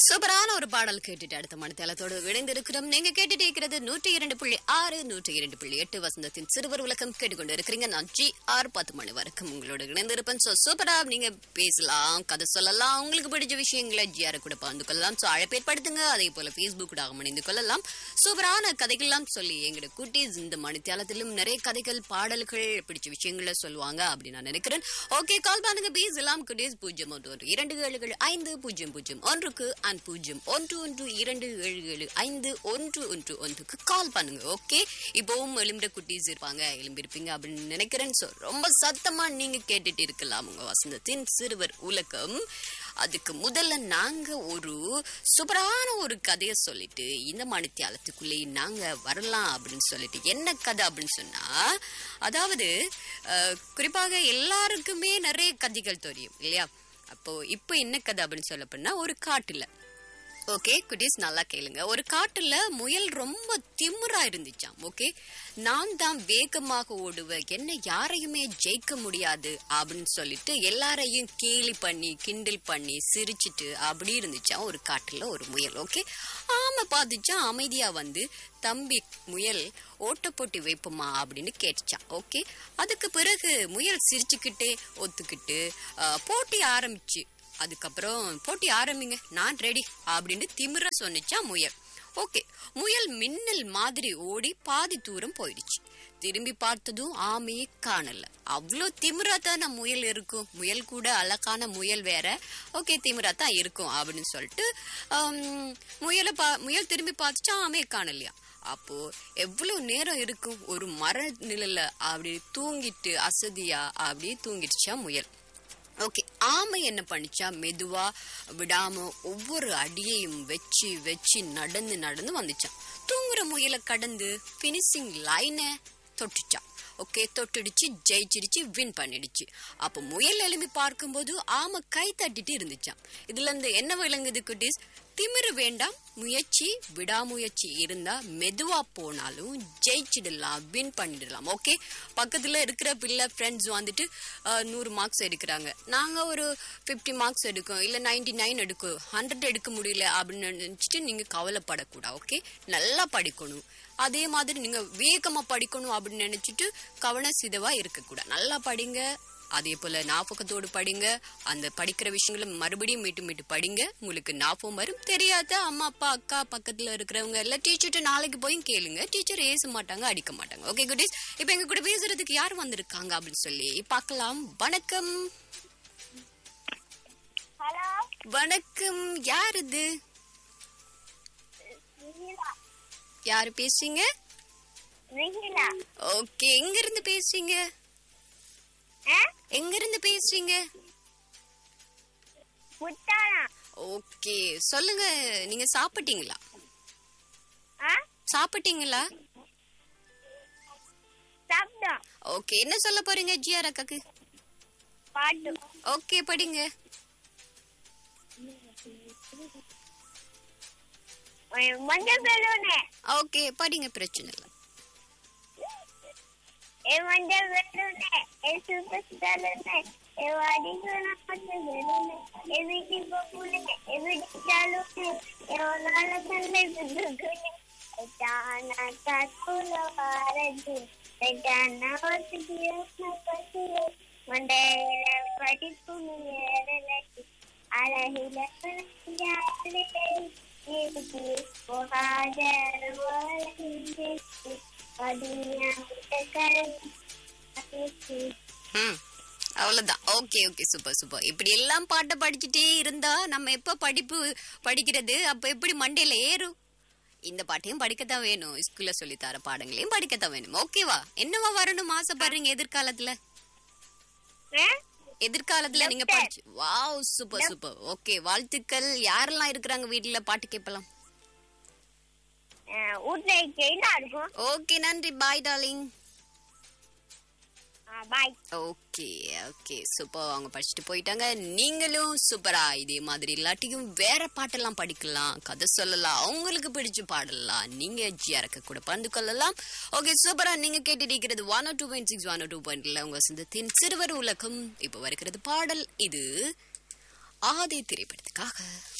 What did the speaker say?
சூப்பரான ஒரு பாடல் கேட்டுட்டு அடுத்த மனத்தளத்தோடு இணைந்திருக்கிறோம் நீங்க கேட்டுட்டு இருக்கிறது நூற்றி இரண்டு புள்ளி ஆறு நூற்றி இரண்டு புள்ளி எட்டு வசந்தத்தின் சிறுவர் உலகம் கேட்டுக்கொண்டு இருக்கிறீங்க நான் ஜி ஆறு பத்து மணி வரைக்கும் உங்களோட இணைந்திருப்பேன் ஸோ சூப்பரா நீங்க பேசலாம் கதை சொல்லலாம் உங்களுக்கு பிடிச்ச விஷயங்களை ஜிஆரை கூட பகிர்ந்து கொள்ளலாம் ஸோ அழைப்பு ஏற்படுத்துங்க அதே போல ஃபேஸ்புக் கூட இணைந்து கொள்ளலாம் சூப்பரான கதைகள்லாம் சொல்லி எங்களோட குட்டீஸ் இந்த மணித்தியாலத்திலும் நிறைய கதைகள் பாடல்கள் பிடிச்ச விஷயங்களை சொல்லுவாங்க அப்படின்னு நான் நினைக்கிறேன் ஓகே கால் பண்ணுங்க பீஸ் எல்லாம் குட்டீஸ் பூஜ்ஜியம் ஒன்று ஒன்று இரண்டு ஏழுகள் ஐந்து பூஜ்ஜியம் பூஜ்ஜியம் ஒன்றுக்கு அண்ட் பூஜ்ஜியம் ஒன்று ஒன்று இரண்டு ஏழு ஏழு ஐந்து ஒன்று ஒன்று ஒன்றுக்கு கால் பண்ணுங்க ஓகே இப்போவும் எலும்பிட குட்டீஸ் இருப்பாங்க எலும்பிருப்பீங்க அப்படின்னு நினைக்கிறேன் ஸோ ரொம்ப சத்தமா நீங்க கேட்டுட்டு இருக்கலாம் உங்க வசந்தத்தின் சிறுவர் உலகம் அதுக்கு முதல்ல நாங்க ஒரு சூப்பரான ஒரு கதையை சொல்லிட்டு இந்த மணித்தியாலத்துக்குள்ளே நாங்க வரலாம் அப்படின்னு சொல்லிட்டு என்ன கதை அப்படின்னு சொன்னா அதாவது அஹ், குறிப்பாக எல்லாருக்குமே நிறைய கதைகள் தெரியும் இல்லையா அப்போ இப்போ என்ன கதை அப்படின்னு சொல்ல போனா ஒரு காட்டுல ஓகே குட்டீஸ் நல்லா கேளுங்க ஒரு காட்டுல முயல் ரொம்ப திமிரா இருந்துச்சாம் ஓகே நான் தான் வேகமாக ஓடுவேன் என்ன யாரையுமே ஜெயிக்க முடியாது அப்படின்னு சொல்லிட்டு எல்லாரையும் கேலி பண்ணி கிண்டல் பண்ணி சிரிச்சிட்டு அப்படி இருந்துச்சாம் ஒரு காட்டுல ஒரு முயல் ஓகே ஆமா பார்த்துச்சான் அமைதியா வந்து தம்பி முயல் ஓட்ட போட்டி வைப்போமா அப்படின்னு கேட்டுச்சான் ஓகே அதுக்கு பிறகு முயல் சிரிச்சுக்கிட்டே ஒத்துக்கிட்டு ஆஹ், போட்டி ஆரம்பிச்சு அதுக்கப்புறம் போட்டி ஆரம்பிங்க நான் ரெடி அப்படின்னு திமிர சொன்னிச்சா முயல் ஓகே முயல் மின்னல் மாதிரி ஓடி பாதி தூரம் போயிடுச்சு திரும்பி பார்த்ததும் ஆமையே காணல அவ்வளோ திமிரா தானே முயல் இருக்கும் முயல் கூட அழகான முயல் வேற ஓகே திமிரா தான் இருக்கும் அப்படின்னு சொல்லிட்டு ஆம், முயலை பா முயல் திரும்பி பார்த்துச்சா ஆமையை காணலையா அப்போ எவ்வளவு நேரம் இருக்கும் ஒரு மர நிழல்ல அப்படி தூங்கிட்டு அசதியா அப்படியே தூங்கிடுச்சா முயல் ஓகே ஆமை என்ன பண்ணிச்சா மெதுவா விடாம ஒவ்வொரு அடியையும் வச்சு வச்சு நடந்து நடந்து வந்துச்சான் தூங்குற முயலை கடந்து பினிஷிங் லைனை தொட்டுச்சான் ஓகே தொட்டுடுச்சு ஜெயிச்சிருச்சு வின் பண்ணிடுச்சு அப்போ முயல் எழும்பி பார்க்கும்போது ஆமை கை தட்டிட்டு இருந்துச்சான் இதுல இருந்து என்ன விளங்குது குட்டீஸ் திமிரு வேண்டாம் முயற்சி விடாமுயற்சி இருந்தா மெதுவா போனாலும் ஜெயிச்சிடலாம் வின் பண்ணிடலாம் ஓகே பக்கத்துல இருக்கிற பிள்ளை ஃப்ரெண்ட்ஸ் வந்துட்டு அஹ், நூறு மார்க்ஸ் எடுக்கிறாங்க நாங்க ஒரு ஃபிஃப்டி மார்க்ஸ் எடுக்கோம் இல்ல நைன்டி நைன் எடுக்கும் ஹண்ட்ரட் எடுக்க முடியல அப்படின்னு நினைச்சிட்டு நீங்க கவலைப்படக்கூடாது ஓகே நல்லா படிக்கணும் அதே மாதிரி நீங்க வேகமா படிக்கணும் அப்படின்னு நினைச்சிட்டு கவன சிதவா இருக்கக்கூடாது நல்லா படிங்க அதே போல ஞாபகத்தோடு படிங்க அந்த படிக்கிற விஷயங்களை மறுபடியும் மீட்டு மீட்டு படிங்க உங்களுக்கு ஞாபகம் வரும் தெரியாத அம்மா அப்பா அக்கா பக்கத்துல இருக்கிறவங்க எல்லாம் டீச்சர்கிட்ட நாளைக்கு போய் கேளுங்க டீச்சர் ஏச மாட்டாங்க அடிக்க மாட்டாங்க ஓகே குட்டீஸ் இப்போ எங்க கூட பேசுறதுக்கு யார் வந்திருக்காங்க அப்படின்னு சொல்லி பார்க்கலாம் வணக்கம் ஹலோ வணக்கம் யார் இது ரிஹிலா யாரு பேசுறீங்க ரிஹிலா ஓகே எங்க இருந்து பேசுறீங்க ஆ எங்க இருந்து பேசுறீங்க முட்டாளா ஓகே சொல்லுங்க நீங்க சாப்பிட்டீங்களா ஆ சாப்பிட்டீங்களா சப்தம் ஓகே என்ன சொல்ல போறீங்க ஜிஆர் அக்காக்கு பாட்டு ஓகே படிங்க மஞ்சள் பெலூனு ஓகே படிங்க பிரச்சனை இல்லை ஏ மஞ்சள் பெலூனு ஏ சூப்பர் பெலூனு ஏ வாடிக்குள்ள மஞ்சள் பெலூனு ஏ வீட்டி பப்புனு ஏ வீட்டி சாலுனு ஏ ஒன்னால சண்டை புதுக்குனு தானா காக்குல வாரது தானா வசதியோ பசியோ மண்டையில படிப்புனு ஏறலட்டி அழகில ஜாலே ஏகி போகாத வாழ்க்கை அதுயா கரை ம் அவ்வளவுதான் ஓகே ஓகே சூப்பர் சூப்பர் இப்படி எல்லாம் பாட்டை படிச்சுட்டே இருந்தா நம்ம எப்ப படிப்பு படிக்கிறது அப்ப எப்படி மண்டையில ஏறும் இந்த பாட்டையும் படிக்கத்தான் வேணும் ஸ்கூல்ல சொல்லி தர பாடங்களையும் படிக்கத்தான் வேணும் ஓகேவா என்னவா வரணும் ஆசைப்படுறீங்க எதிர்காலத்துல எதிர்காலத்துல நீங்க படிச்சு வாவ் சூப்பர் சூப்பர் ஓகே வாழ்த்துக்கள் யாரெல்லாம் இருக்கிறாங்க வீட்டுல பாட்டு கேட்பலாம் வீட்டுல செயினா இருக்கும் ஓகே நன்றி bye darling bye okay okay super அவங்க படிச்சுட்டு போயிட்டாங்க நீங்களும் சூப்பரா இதே மாதிரி இல்லாட்டியும் வேற பாட்டெல்லாம் படிக்கலாம் கதை சொல்லலாம் அவங்களுக்கு பிடிச்ச பாடலாம் நீங்க ஜிஆர்க்க கூட பகிர்ந்து கொள்ளலாம் ஓகே சூப்பரா நீங்க கேட்டுட்டு இருக்கிறது one two point six one two பாயிண்ட்ல உங்க சிந்தத்தின் சிறுவர் உலகம் இப்போ வருகிறது பாடல் இது ஆதி திரைப்படத்துக்காக